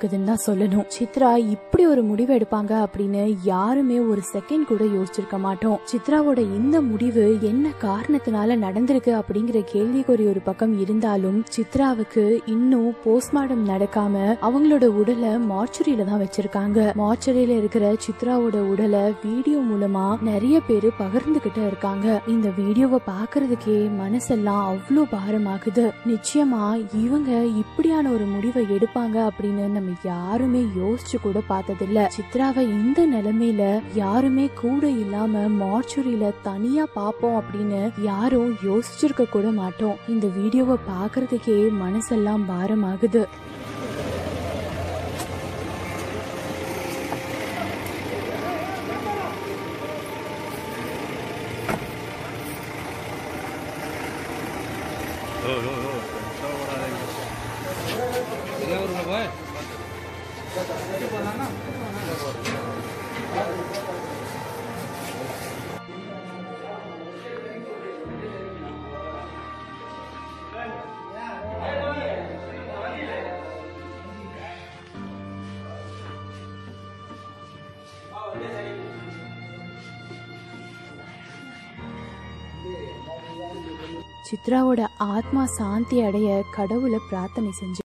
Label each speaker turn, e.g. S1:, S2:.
S1: இருக்குதுன்னு தான் சொல்லணும் சித்ரா இப்படி ஒரு முடிவு எடுப்பாங்க அப்படின்னு யாருமே ஒரு செகண்ட் கூட யோசிச்சிருக்க மாட்டோம் சித்ராவோட இந்த முடிவு என்ன காரணத்தினால நடந்திருக்கு அப்படிங்கிற கேள்விக்குறி ஒரு பக்கம் இருந்தாலும் சித்ராவுக்கு இன்னும் போஸ்ட்மார்டம் நடக்காம அவங்களோட உடலை மார்ச்சுரியில தான் வச்சிருக்காங்க மார்ச்சுரியில இருக்கிற சித்ராவோட உடலை வீடியோ மூலமா நிறைய பேரு பகிர்ந்துகிட்டு இருக்காங்க இந்த வீடியோவை பாக்குறதுக்கே மனசெல்லாம் அவ்வளோ பாரமாகுது நிச்சயமா இவங்க இப்படியான ஒரு முடிவை எடுப்பாங்க அப்படின்னு நம்ம யாருமே யோசிச்சு கூட பார்த்ததில்ல சித்ராவை இந்த நிலைமையில யாருமே கூட இல்லாம மார்ச்சுரியில தனியா பாப்போம் அப்படின்னு யாரும் யோசிச்சிருக்க கூட மாட்டோம் இந்த வீடியோவை பாக்குறதுக்கே மனசெல்லாம் பாரமாகுது சித்ராவோட ஆத்மா சாந்தி அடைய கடவுளை பிரார்த்தனை செஞ்சு